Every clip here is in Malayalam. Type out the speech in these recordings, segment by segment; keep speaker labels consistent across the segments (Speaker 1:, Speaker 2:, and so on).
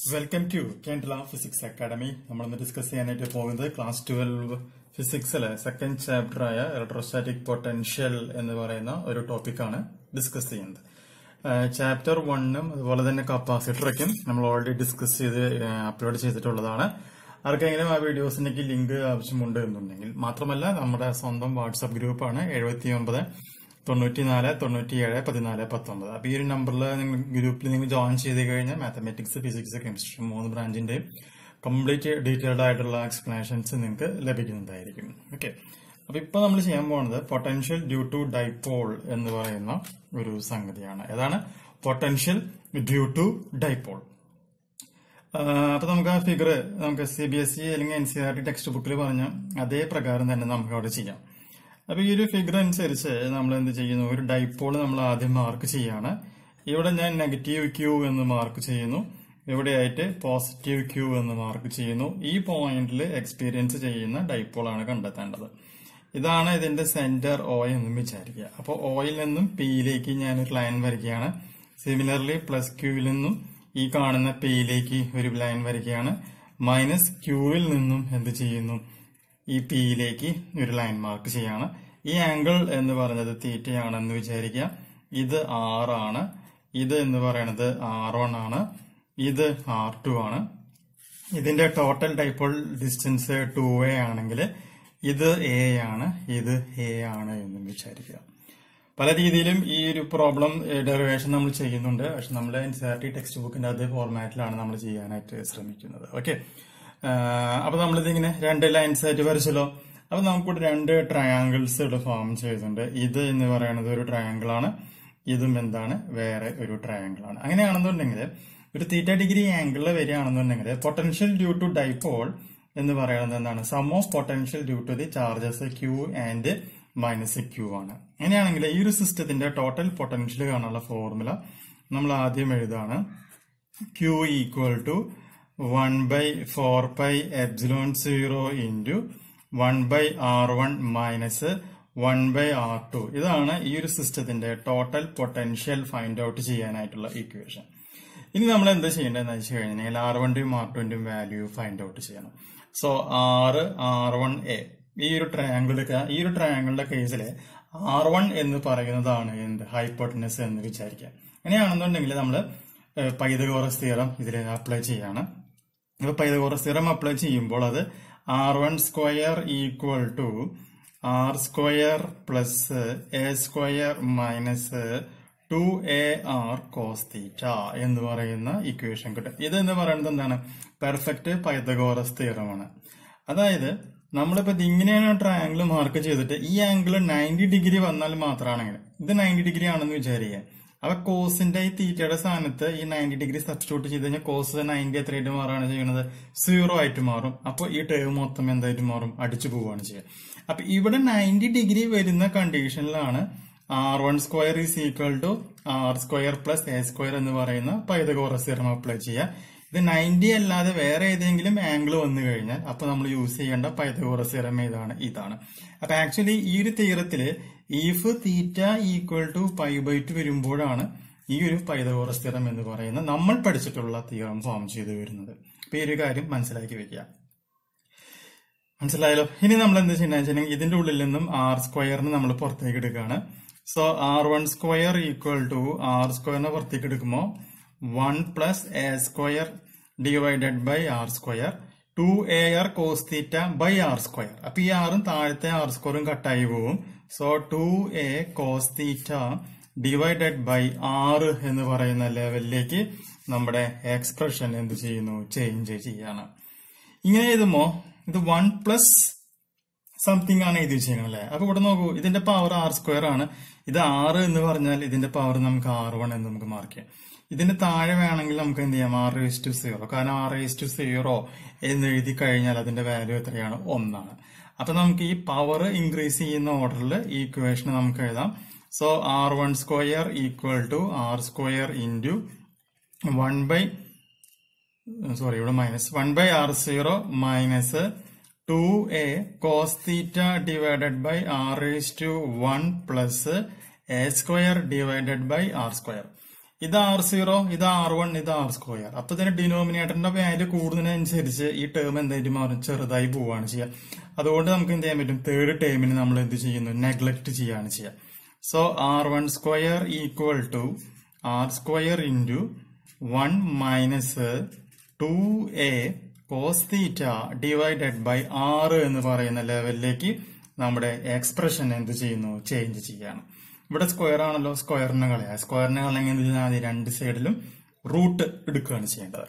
Speaker 1: welcome to Kendra physics academy നമ്മളിന്ന് ഡിസ്കസ് ചെയ്യാനായിട്ട് പോകുന്നത് ക്ലാസ് ട്വൽവ് ഫിസിക്സിലെ സെക്കൻഡ് ചാപ്റ്റർ ആയ ഇലക്ട്രോസ്റ്റാറ്റിക് പൊട്ടൻഷ്യൽ എന്ന് പറയുന്ന ഒരു ടോപ്പിക്കാണ് ഡിസ്കസ് ചെയ്യുന്നത് ചാപ്റ്റർ വണ്ണും അതുപോലെ തന്നെ കപ്പാസിറ്ററൊക്കെ നമ്മൾ ഓൾറെഡി ഡിസ്കസ് ചെയ്ത് അപ്ലോഡ് ചെയ്തിട്ടുള്ളതാണ് ആർക്കെങ്കിലും ആ വീഡിയോസിലേക്ക് ലിങ്ക് ആവശ്യമുണ്ട് എന്നുണ്ടെങ്കിൽ മാത്രമല്ല നമ്മുടെ സ്വന്തം വാട്സ്ആപ്പ് ഗ്രൂപ്പാണ് എഴുപത്തി ഒമ്പത് തൊണ്ണൂറ്റിനാല് തൊണ്ണൂറ്റിയേഴ് പതിനാല് പത്തൊമ്പത് അപ്പൊ ഈ ഒരു നമ്പറിൽ നിങ്ങൾ ഗ്രൂപ്പിൽ നിങ്ങൾ ജോയിൻ ചെയ്ത് കഴിഞ്ഞാൽ മാത്തമാറ്റിക്സ് ഫിസിക്സ് കെമിസ്ട്രി മൂന്ന് ബ്രാഞ്ചിന്റെ കംപ്ലീറ്റ് ഡീറ്റെയിൽഡ് ആയിട്ടുള്ള എക്സ്പ്ലനേഷൻസ് നിങ്ങൾക്ക് ലഭിക്കുന്നതായിരിക്കും ഓക്കെ അപ്പൊ ഇപ്പൊ നമ്മൾ ചെയ്യാൻ പോകുന്നത് പൊട്ടൻഷ്യൽ ഡ്യൂ ടു ഡൈപോൾ എന്ന് പറയുന്ന ഒരു സംഗതിയാണ് ഏതാണ് പൊട്ടൻഷ്യൽ ഡ്യൂ ടു ഡൈപോൾ അപ്പൊ നമുക്ക് ആ ഫിഗർ നമുക്ക് സി ബി എസ് ഇ അല്ലെങ്കിൽ N C R T text ബുക്കിൽ പറഞ്ഞ അതേ പ്രകാരം തന്നെ നമുക്ക് അവിടെ ചെയ്യാം അപ്പൊ ഈ ഒരു ഫിഗർ അനുസരിച്ച് നമ്മൾ എന്ത് ചെയ്യുന്നു ഒരു ഡൈപോൾ നമ്മൾ ആദ്യം മാർക്ക് ചെയ്യാണ് ഇവിടെ ഞാൻ നെഗറ്റീവ് ക്യൂ എന്ന് മാർക്ക് ചെയ്യുന്നു ഇവിടെയായിട്ട് പോസിറ്റീവ് ക്യൂ എന്ന് മാർക്ക് ചെയ്യുന്നു ഈ പോയിന്റിൽ എക്സ്പീരിയൻസ് ചെയ്യുന്ന ഡൈപോൾ ആണ് കണ്ടെത്തേണ്ടത് ഇതാണ് ഇതിന്റെ സെന്റർ ഒ എന്ന് വിചാരിക്കുക അപ്പോൾ ഒയിൽ നിന്നും പിയിലേക്ക് ഞാൻ ഒരു ലൈൻ വരയ്ക്കുകയാണ് സിമിലർലി പ്ലസ് ക്യൂവിൽ നിന്നും ഈ കാണുന്ന പിയിലേക്ക് ഒരു ലൈൻ വരയ്ക്കുകയാണ് മൈനസ് ക്യൂവിൽ നിന്നും എന്ത് ചെയ്യുന്നു ഈ പിയിലേക്ക് ഒരു ലൈൻ മാർക്ക് ചെയ്യാണ് ഈ ആംഗിൾ എന്ന് പറയുന്നത് തീറ്റയാണെന്ന് വിചാരിക്കുക ഇത് ആർ ആണ് ഇത് എന്ന് പറയുന്നത് ആർ വൺ ആണ് ഇത് ആർ ടു ആണ് ഇതിന്റെ total dipole distance two A ആണെങ്കിൽ ഇത് എ ആണ് ഇത് എ ആണ് എന്ന് വിചാരിക്കുക പല രീതിയിലും ഈ ഒരു പ്രോബ്ലം ഡെറിവേഷൻ നമ്മൾ ചെയ്യുന്നുണ്ട് പക്ഷെ നമ്മൾ N C R T text ബുക്കിന്റെ അതേ ഫോർമാറ്റിലാണ് നമ്മൾ ചെയ്യാനായിട്ട് ശ്രമിക്കുന്നത് ഓക്കെ അപ്പൊ നമ്മളിതിങ്ങനെ രണ്ട് ലൈൻസ് ആയിട്ട് വരച്ചല്ലോ അപ്പൊ നമുക്കിവിടെ രണ്ട് ട്രയാങ്കിൾസ് ഇവിടെ ഫോം ചെയ്തിട്ടുണ്ട് ഇത് എന്ന് പറയുന്നത് ഒരു ട്രയാങ്കിൾ ആണ് ഇതും എന്താണ് വേറെ ഒരു ട്രയാങ്കിൾ ആണ് അങ്ങനെയാണെന്നുണ്ടെങ്കിൽ ഒരു തീറ്റ ഡിഗ്രി ആംഗിളിൽ വരികയാണെന്നുണ്ടെങ്കിൽ പൊട്ടൻഷ്യൽ ഡ്യൂ ടു ഡൈപോൾ എന്ന് പറയുന്നത് എന്താണ് sum of potential due to the charges Q and minus Q ആണ് അങ്ങനെയാണെങ്കിൽ ഈ ഒരു സിസ്റ്റത്തിന്റെ ടോട്ടൽ പൊട്ടൻഷ്യൽ കാണാനുള്ള ഫോർമുല നമ്മൾ ആദ്യം എഴുതാണ് Q equal to one by four by epsilon zero into one by R one minus one by R two ഇതാണ് ഈ ഒരു സിസ്റ്റത്തിന്റെ ടോട്ടൽ പൊട്ടൻഷ്യൽ ഫൈൻഡ് ഔട്ട് ചെയ്യാനായിട്ടുള്ള ഇക്വേഷൻ ഇനി നമ്മൾ എന്താ ചെയ്യേണ്ടതെന്ന് വെച്ച് കഴിഞ്ഞാൽ ആർ വണ്ടിയും ആർ ടുവിന്റെയും value find out so R R one A എ ഈ ഒരു ട്രയാങ്കിൾ ഈ ഒരു ട്രയാങ്കിളിന്റെ കേസിൽ ആർ വൺ എന്ന് പറയുന്നതാണ് എന്ത് ഹൈപ്പോട്ടനസ് എന്ന് വിചാരിക്കാം അങ്ങനെയാണെന്നുണ്ടെങ്കിൽ നമ്മൾ പൈതകോറസ് തിയറം ഇതിൽ അപ്ലൈ ചെയ്യാണ് ഇപ്പൊ പൈതകോറസ് തിയറം അപ്ലൈ ചെയ്യുമ്പോൾ അത് R one square equal to R square plus A square minus two A R cos theta എന്ന് പറയുന്ന ഇക്വേഷൻ കിട്ടും ഇത് എന്ന് പറയുന്നത് എന്താണ് പെർഫെക്റ്റ് പൈതഗോറസ് തിയറമാണ് അതായത് നമ്മളിപ്പോ ഇങ്ങനെയാണ് ട്രയാങ്കിൾ മാർക്ക് ചെയ്തിട്ട് ഈ ആംഗിൾ നയൻറ്റി ഡിഗ്രി വന്നാൽ മാത്രമാണെങ്കിൽ ഇത് നയൻറ്റി ഡിഗ്രി ആണെന്ന് വിചാരിക്കുക അപ്പൊ കോസിന്റെ ഈ തീറ്റയുടെ സ്ഥാനത്ത് ഈ നയൻറ്റി ഡിഗ്രി സബ്സ്റ്റിറ്റ്യൂട്ട് ചെയ്ത് കഴിഞ്ഞാൽ കോസ് നയൻറ്റി എത്രയായിട്ട് മാറുകയാണ് ചെയ്യുന്നത് സീറോ ആയിട്ട് മാറും അപ്പോൾ ഈ ടേം മൊത്തം എന്തായിട്ട് മാറും അടിച്ചു പോവുകയാണ് ചെയ്യുക അപ്പൊ ഇവിടെ നയൻറ്റി ഡിഗ്രി വരുന്ന കണ്ടീഷനിലാണ് R one square is equal to R square plus A square എന്ന് പറയുന്ന പൈതകോറസ് തിയറം അപ്ലൈ ചെയ്യുക ഇത് നയൻറ്റി അല്ലാതെ വേറെ ഏതെങ്കിലും ആംഗിൾ വന്നു കഴിഞ്ഞാൽ അപ്പൊ നമ്മൾ യൂസ് ചെയ്യേണ്ട പൈതകോറസ് തിയറം ഏതാണ് ഇതാണ് അപ്പൊ ആക്ച്വലി ഈ ഒരു തീരത്തില് if theta equal to pi by two വരുമ്പോഴാണ് ഈ ഒരു പൈതകോറസ് തിയറം എന്ന് പറയുന്ന നമ്മൾ പഠിച്ചിട്ടുള്ള തിയറം ഫോം ചെയ്തു വരുന്നത് അപ്പൊ ഈ ഒരു കാര്യം മനസ്സിലാക്കി വെക്കുക മനസ്സിലായല്ലോ ഇനി നമ്മൾ എന്ത് ചെയ്യുന്ന വെച്ചിട്ടുണ്ടെങ്കിൽ ഇതിന്റെ ഉള്ളിൽ നിന്നും ആർ സ്ക്വയറിന് നമ്മൾ പുറത്തേക്ക് എടുക്കുകയാണ് so R one square equal to R സ്ക്വയറിനെ പുറത്തേക്ക് എടുക്കുമ്പോൾ one plus A square divided by R square two A R cos theta by R square അപ്പൊ ഈ ആറും താഴത്തെ ആർ സ്ക്വയറും കട്ടായി പോവും so two A cos theta divided by R എന്ന് പറയുന്ന ലെവലിലേക്ക് നമ്മുടെ എക്സ്പ്രഷൻ എന്ത് ചെയ്യുന്നു ചേഞ്ച് ചെയ്യാണ് ഇങ്ങനെ എഴുതുമ്പോ ഇത് വൺ പ്ലസ് സംതിങ് ആണ് എഴുതി വെച്ചേക്കണം അല്ലെ അപ്പൊ ഇവിടെ നോക്കൂ ഇതിന്റെ പവർ ആർ സ്ക്വയർ ആണ് ഇത് ആറ് എന്ന് പറഞ്ഞാൽ ഇതിന്റെ പവർ നമുക്ക് ആർ വൺ എന്ന് നമുക്ക് മാർക്ക് ചെയ്യാം ഇതിന് താഴെ വേണമെങ്കിൽ നമുക്ക് എന്ത് ചെയ്യാം ആർ റേസ് ടു സീറോ കാരണം ആർ റേസ് ടു സീറോ എന്ന് എഴുതി കഴിഞ്ഞാൽ അതിന്റെ വാല്യൂ എത്രയാണ് ഒന്നാണ് അപ്പൊ നമുക്ക് ഈ പവർ ഇൻക്രീസ് ചെയ്യുന്ന ഓർഡറിൽ ഈ ഇക്വേഷൻ നമുക്ക് എഴുതാം so R one square equal to R square into one by sorry ഇവിടെ minus one by R zero minus two A cos theta divided by R raise to one plus A square divided by R square ഇത് ആർ സീറോ ഇത് ആർ വൺ ഇത് ആർ സ്ക്വയർ അപ്പൊ ഇതിന് ഡിനോമിനേറ്ററിന്റെ വാല്യൂ കൂടുന്നതിനനുസരിച്ച് ഈ ടേം എന്തായിട്ട് മാറും ചെറുതായി പോവുകയാണ് ചെയ്യുക അതുകൊണ്ട് നമുക്ക് എന്ത് ചെയ്യാൻ പറ്റും തേർഡ് ടേമിന് നമ്മൾ എന്ത് ചെയ്യുന്നു നെഗ്ലക്ട് ചെയ്യാണ് ചെയ്യുക so R one square equal to R square into one minus two A cos theta divided by R എന്ന് പറയുന്ന ലെവലിലേക്ക് നമ്മുടെ എക്സ്പ്രഷൻ എന്ത് ചെയ്യുന്നു ചേഞ്ച് ചെയ്യാണ് ഇവിടെ സ്ക്വയർ ആണല്ലോ സ്ക്വയറിനെ കളയാ സ്ക്വയറിനെ കളയെങ്കിൽ എന്ത് ചെയ്താൽ മതി രണ്ട് സൈഡിലും റൂട്ട് എടുക്കുകയാണ് ചെയ്യേണ്ടത്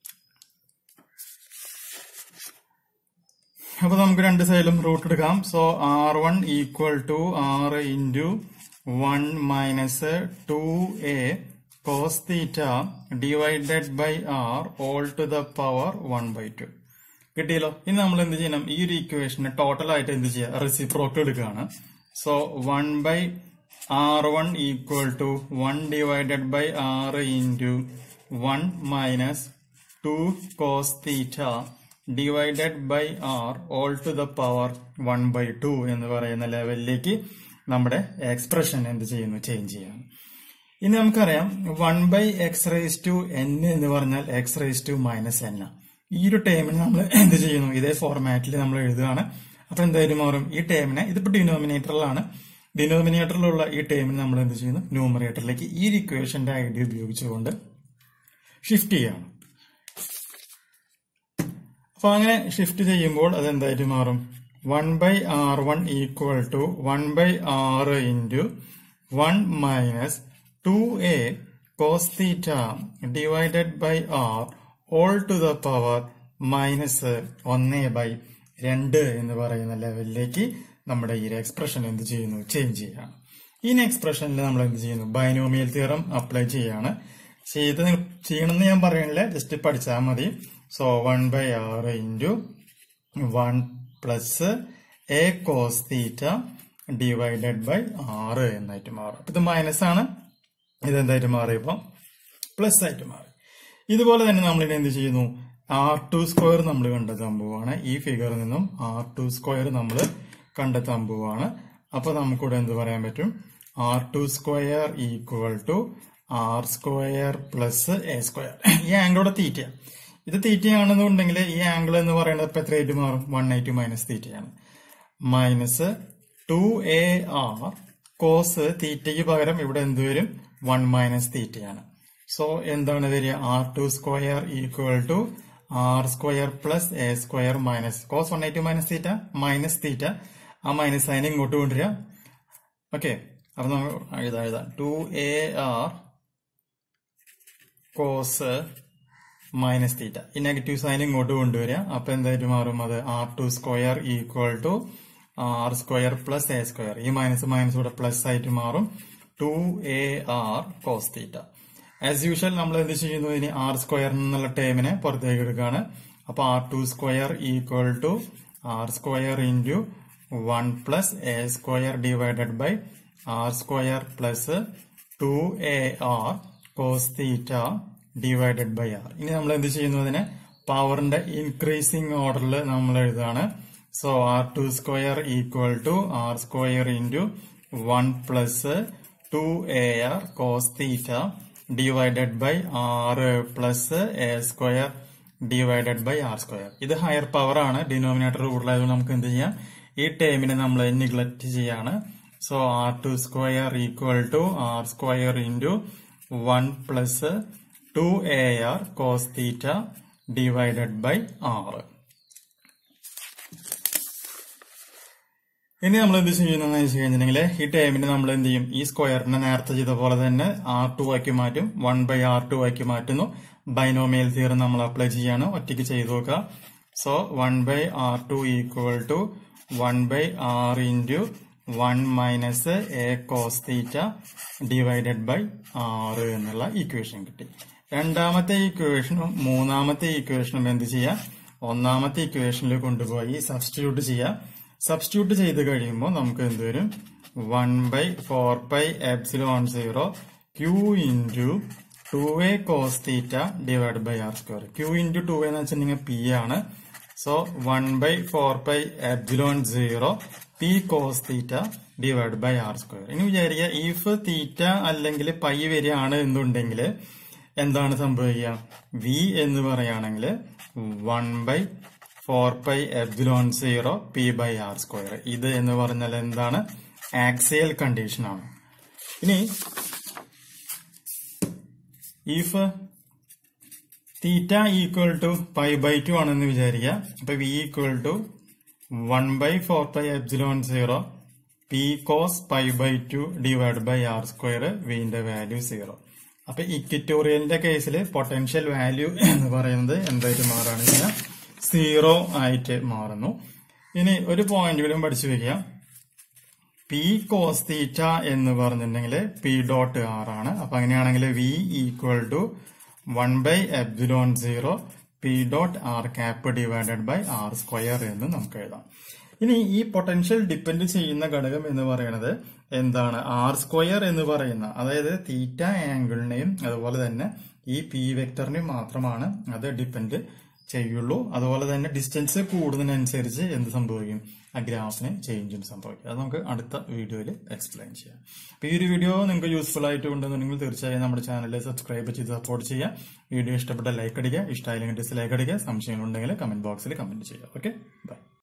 Speaker 1: അപ്പൊ നമുക്ക് രണ്ട് സൈഡിലും റൂട്ട് എടുക്കാം so R one equal to R into one minus two A cos theta divided by R all to the power one by two കിട്ടിയല്ലോ ഇനി നമ്മൾ എന്ത് ചെയ്യണം ഈ ഒരു ഇക്വേഷന് ടോട്ടൽ ആയിട്ട് എന്ത് ചെയ്യുക റെസിപ്രോക്ക് എടുക്കുകയാണ് so one by R one equal to one divided by R into one minus two cos theta divided by R all to the power one by two എന്ന് പറയുന്ന ലെവലിലേക്ക് നമ്മുടെ എക്സ്പ്രഷൻ എന്ത് ചെയ്യുന്നു ചേഞ്ച് ചെയ്യാണ് ഇനി നമുക്കറിയാം one by X raise to N എന്ന് പറഞ്ഞാൽ X raise to minus N ഈ ഒരു ടേമിന് നമ്മൾ എന്ത് ചെയ്യുന്നു ഇതേ ഫോർമാറ്റിൽ നമ്മൾ എഴുതുകയാണ് അപ്പൊ എന്തായാലും മാറും ഈ ടേമിനെ ഇതിപ്പോ ഡിനോമിനേറ്ററിലാണ് ഡിനോമിനേറ്ററിലുള്ള ഈ ടേമിന് നമ്മൾ എന്ത് ചെയ്യുന്നു ന്യൂമറേറ്ററിലേക്ക് ഈ ഒരു ഇക്വേഷന്റെ ഐഡിയ ഉപയോഗിച്ചുകൊണ്ട് ഷിഫ്റ്റ് ചെയ്യാണ് അപ്പൊ അങ്ങനെ ഷിഫ്റ്റ് ചെയ്യുമ്പോൾ അത് എന്തായിട്ട് മാറും one by R one equal to one by R into one minus two A cos theta divided by R all to the power minus ഒന്ന് ബൈ രണ്ട് എന്ന് പറയുന്ന ലെവലിലേക്ക് നമ്മുടെ ഈ എക്സ്പ്രഷൻ എന്ത് ചെയ്യുന്നു ചേഞ്ച് ചെയ്യാണ് ഈ എക്സ്പ്രഷനിൽ നമ്മൾ എന്ത് ചെയ്യുന്നു ബൈനോമിയൽ തിയറം അപ്ലൈ ചെയ്യാണ് ചെയ്ത് ചെയ്യണമെന്ന് ഞാൻ പറയണില്ല ജസ്റ്റ് പഠിച്ചാൽ മതി so one by R into one plus A cos theta divided by R എന്നായിട്ട് മാറും ഇത് മൈനസ് ആണ് ഇതെന്തായിട്ട് മാറിയപ്പോ പ്ലസ് ആയിട്ട് മാറി ഇതുപോലെ തന്നെ നമ്മൾ ഇനി എന്ത് ചെയ്യുന്നു ആർ ടു സ്ക്വയർ നമ്മൾ കണ്ടെത്താൻ പോവാണ് ഈ ഫിഗറിൽ നിന്നും ആർ ടു സ്ക്വയർ നമ്മൾ കണ്ടെത്താൻ പോവാണ് അപ്പൊ നമുക്കിവിടെ എന്ത് പറയാൻ പറ്റും R two square equal to R square plus A square ഈ ആംഗിളോടെ തീറ്റ ഇത് തീറ്റയാണെന്നുണ്ടെങ്കിൽ ഈ ആംഗിൾ എന്ന് പറയുന്നത് ഇപ്പൊ എത്രയായിട്ട് മാറും വൺ എയ്റ്റി മൈനസ് തീറ്റയാണ് minus two A R cos തീറ്റയ്ക്ക് പകരം ഇവിടെ എന്ത് വരും വൺ മൈനസ് തീറ്റയാണ് സോ എന്താണ് വരിക R two square equal to R square plus A square minus cos one eighty minus theta minus theta ആ മൈനസ് സൈൻ ഇങ്ങോട്ട് കൊണ്ടുവരിക ഓക്കെ അപ്പൊ നമ്മൾ എഴുതാം എഴുതാം two A R cos minus theta ഈ നെഗറ്റീവ് സൈൻ ഇങ്ങോട്ട് കൊണ്ടുവരിക അപ്പൊ എന്തായിട്ട് മാറും അത് R two square equal to R square plus A square ഈ മൈനസ് മൈനസ് കൂടെ പ്ലസ് ആയിട്ട് മാറും two A R cos theta as usual നമ്മൾ എന്ത് ചെയ്യുന്നു ഇനി ആർ സ്ക്വയർ എന്നുള്ള ടേമിനെ പുറത്തേക്ക് എടുക്കുകയാണ് അപ്പൊ R two square equal to R square into one plus A square divided by R square plus two A R cos theta divided by R ഇനി നമ്മൾ എന്ത് ചെയ്യുന്നു അതിനെ പവറിന്റെ ഇൻക്രീസിംഗ് ഓർഡറിൽ നമ്മൾ എഴുതാണ് so R two square equal to R square into one plus two A R cos theta divided by R plus A square divided by R square ഇത് ഹയർ പവർ ആണ് ഡിനോമിനേറ്റർ കൂടുതലായതുകൊണ്ട് നമുക്ക് എന്ത് ചെയ്യാം ഈ ടേമിനെ നമ്മൾ നിഗ്ലക്ട് ചെയ്യാണ് so R two square equal to R square into one plus two A R cos theta divided by R ഇനി നമ്മൾ എന്ത് ചെയ്യുന്നതെന്ന് വെച്ച് കഴിഞ്ഞിട്ടുണ്ടെങ്കിൽ ഈ ടൈമിന് നമ്മൾ എന്ത് ചെയ്യും ഈ സ്ക്വയറിനെ നേരത്തെ ചെയ്ത പോലെ തന്നെ ആർ ടു ആക്കി മാറ്റും വൺ ബൈ ആർ ടു ആക്കി മാറ്റുന്നു ബൈനോമിയൽ തിയറി നമ്മൾ അപ്ലൈ ചെയ്യാണ് ഒറ്റയ്ക്ക് ചെയ്തു നോക്കുക so one by R two equal to one by R into one minus A cos theta divided by R എന്നുള്ള ഇക്വേഷൻ കിട്ടി രണ്ടാമത്തെ ഇക്വേഷനും മൂന്നാമത്തെ ഇക്വേഷനും എന്ത് ചെയ്യാം ഒന്നാമത്തെ ഇക്വേഷനിൽ കൊണ്ടുപോയി സബ്സ്റ്റിറ്റ്യൂട്ട് ചെയ്യാം സബ്സ്റ്റിറ്റ്യൂട്ട് ചെയ്ത് കഴിയുമ്പോൾ നമുക്ക് എന്ത് വരും one by four by epsilon zero Q into two A cos theta divide by R square Q into two എന്ന് വെച്ചിട്ടുണ്ടെങ്കിൽ പി ആണ് so one by four by epsilon zero P cos theta divide by R square ഇനി വിചാരിക്കുക ഇഫ് തീറ്റ അല്ലെങ്കിൽ പൈ വരികയാണ് എന്നുണ്ടെങ്കിൽ എന്താണ് സംഭവിക്കുക വി എന്ന് പറയുകയാണെങ്കിൽ one by four pi epsilon zero P by R square ഇത് എന്ന് പറഞ്ഞാൽ എന്താണ് ആക്സിയൽ കണ്ടീഷൻ ആണ് ഇനി if theta equal to pi by two ആണെന്ന് വിചാരിക്കുക അപ്പൊ V equal to one by four pi epsilon zero P cos pi by two divide by R square വിന്റെ വാല്യൂ സീറോ അപ്പൊ ഇക്വിറ്റോറിയലിന്റെ കേസിൽ പൊട്ടൻഷ്യൽ വാല്യൂ എന്ന് പറയുന്നത് എന്തായിട്ട് മാറാണ് കഴിഞ്ഞാൽ സീറോ ആയിട്ട് മാറുന്നു ഇനി ഒരു പോയിന്റ് കൂടി പഠിച്ചു വെക്കുക പി കോസ് തീറ്റ എന്ന് പറഞ്ഞിട്ടുണ്ടെങ്കിൽ പി ഡോട്ട് ആർ ആണ് അപ്പൊ അങ്ങനെയാണെങ്കിൽ V equal to one by epsilon zero P dot R cap divided by R square എന്ന് നമുക്ക് എഴുതാം ഇനി ഈ പൊട്ടൻഷ്യൽ ഡിപ്പെൻഡ് ചെയ്യുന്ന ഘടകം എന്ന് പറയുന്നത് എന്താണ് ആർ സ്ക്വയർ എന്ന് പറയുന്ന അതായത് തീറ്റ ആംഗിളിനെയും അതുപോലെ തന്നെ ഈ പി വെക്ടറിനെയും മാത്രമാണ് അത് ഡിപ്പെൻഡ് ചെയ്യുള്ളൂ അതുപോലെ തന്നെ ഡിസ്റ്റൻസ് കൂടുന്നതിനനുസരിച്ച് എന്ത് സംഭവിക്കും ആ ഗ്രാഫിന് ചേഞ്ചും സംഭവിക്കും അത് നമുക്ക് അടുത്ത വീഡിയോയിൽ എക്സ്പ്ലെയിൻ ചെയ്യാം അപ്പൊ ഈ ഒരു വീഡിയോ നിങ്ങൾക്ക് യൂസ്ഫുൾ ആയിട്ട് ഉണ്ടെന്നുണ്ടെങ്കിൽ തീർച്ചയായും നമ്മുടെ ചാനലിൽ സബ്സ്ക്രൈബ് ചെയ്ത് സപ്പോർട്ട് ചെയ്യുക വീഡിയോ ഇഷ്ടപ്പെട്ട ലൈക്ക് അടിക്കുക ഇഷ്ടമായില്ലെങ്കിൽ ഡിസ്ലൈക്ക് അടിക്കുക സംശയങ്ങളുണ്ടെങ്കിൽ കമന്റ് ബോക്സിൽ കമന്റ് ചെയ്യുക ഓക്കെ ബൈ